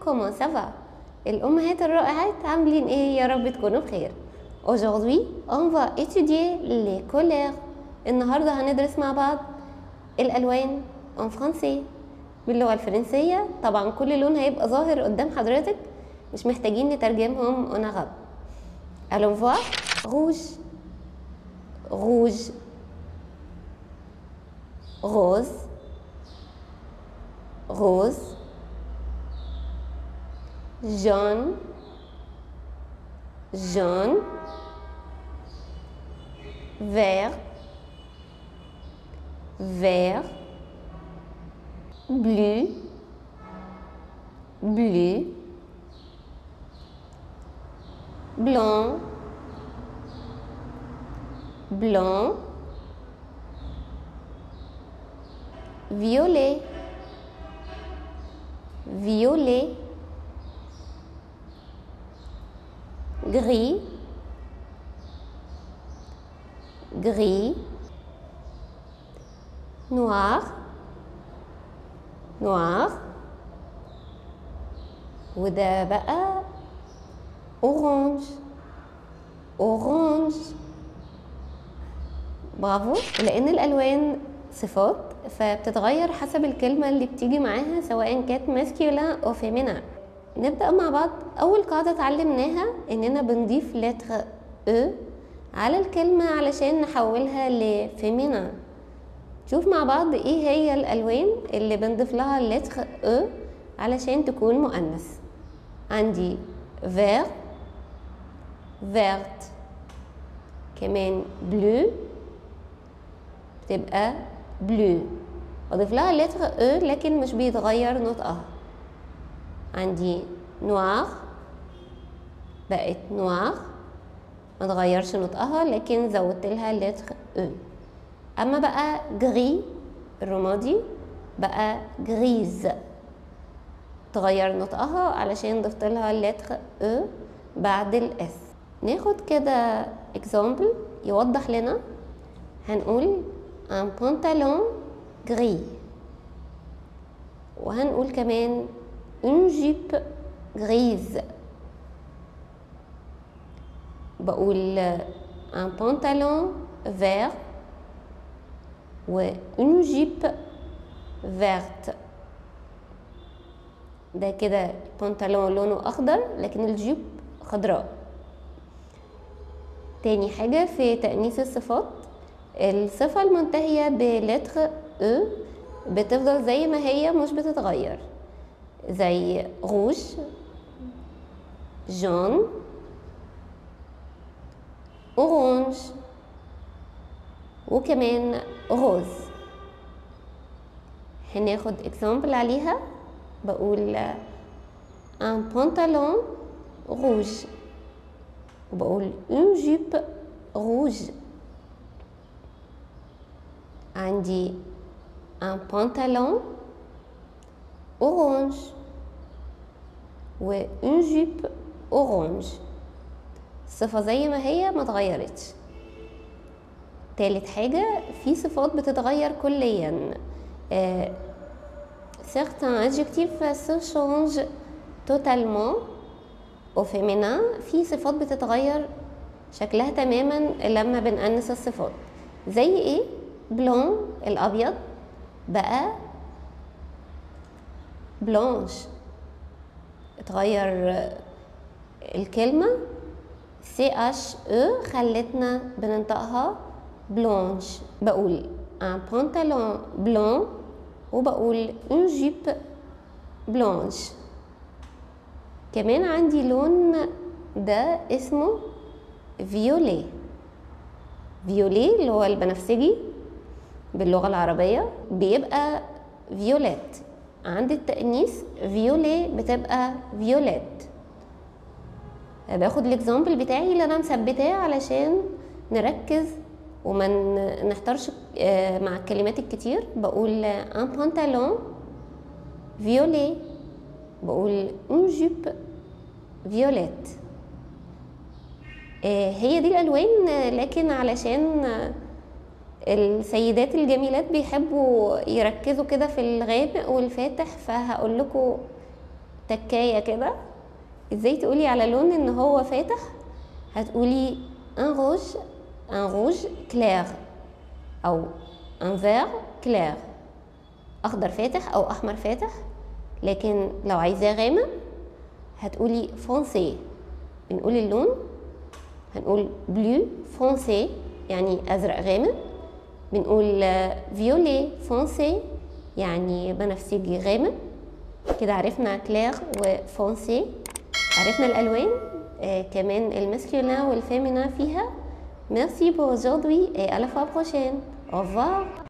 كومون سافا الأمهات الرائعات عاملين إيه يا رب تكونوا بخير Aujourd'hui on va étudier les couleurs النهاردة هندرس مع بعض الألوان en français باللغة الفرنسية طبعا كل لون هيبقى ظاهر قدام حضرتك مش محتاجين نترجمهم en arabe Allons voir rouge rouge rose rose jaune jaune vert vert bleu bleu blanc blanc violet violet gris gris noir noir وده بقى orange orange برافو لان الالوان صفات فبتتغير حسب الكلمة اللي بتيجي معاها سواء كانت ماسكيولا او فيمينا نبدأ مع بعض أول قاعدة اتعلمناها إننا بنضيف لتر أو على الكلمة علشان نحولها لفيمينا شوف مع بعض ايه هي الألوان اللي بنضيف لها لتر أو علشان تكون مؤنث عندي فير فيرت كمان بلو تبقى بلو بضيف لها لتر او لكن مش بيتغير نطقها عندي نوار بقت نوار ما تغيرش نطقها لكن زودت لها لتر او اما بقى جري الرمادي بقى جريز تغير نطقها علشان ضفت لها لتر او بعد الاس ناخد كده اكزامبل يوضح لنا هنقول un pantalon gris وهنقول كمان une jupe grise بقول un pantalon vert و une jupe verte ده كده بنطلون لونه اخضر لكن الجيب خضراء تاني حاجة في تأنيث الصفات الصفة المنتهية بلتر او بتفضل زي ما هي مش بتتغير زي روج جون اورانج وكمان روز هناخد اكزامبل عليها بقول un pantalon rouge وبقول une jupe rouge عندي un pantalon orange و une jupe orange الصفة زي ما هي ما اتغيرتش تالت حاجة في صفات بتتغير كليا آه certains adjectifs se changent totalement au féminin في صفات بتتغير شكلها تماما لما بنأنس الصفات زي ايه بلون الابيض بقى بلانش اتغير الكلمة سي اش او خلتنا بننطقها بلانش بقول un pantalon blanc وبقول une jupe blanche كمان عندي لون ده اسمه فيولي فيولي اللي هو البنفسجي باللغة العربية بيبقى فيوليت عند التأنيث فيولي بتبقى فيوليت باخد الاكزامبل بتاعي اللي انا مثبتاه علشان نركز وما نحتارش مع الكلمات الكتير بقول ان بانتالون فيولي بقول اون جيب فيوليت هي دي الالوان لكن علشان السيدات الجميلات بيحبوا يركزوا كده في الغامق والفاتح فهقول لكم تكايه كده ازاي تقولي على لون ان هو فاتح هتقولي ان روج ان روج كلير او ان فير كلير اخضر فاتح او احمر فاتح لكن لو عايزاه غامق هتقولي فونسي بنقول اللون هنقول بلو فونسي يعني ازرق غامق بنقول فيولي فونسي يعني بنفسجي غامق كده عرفنا كلير وفونسي عرفنا الالوان آه كمان الماسكولين والفيمينا فيها Merci pour aujourd'hui et à la fois prochaine. Au revoir.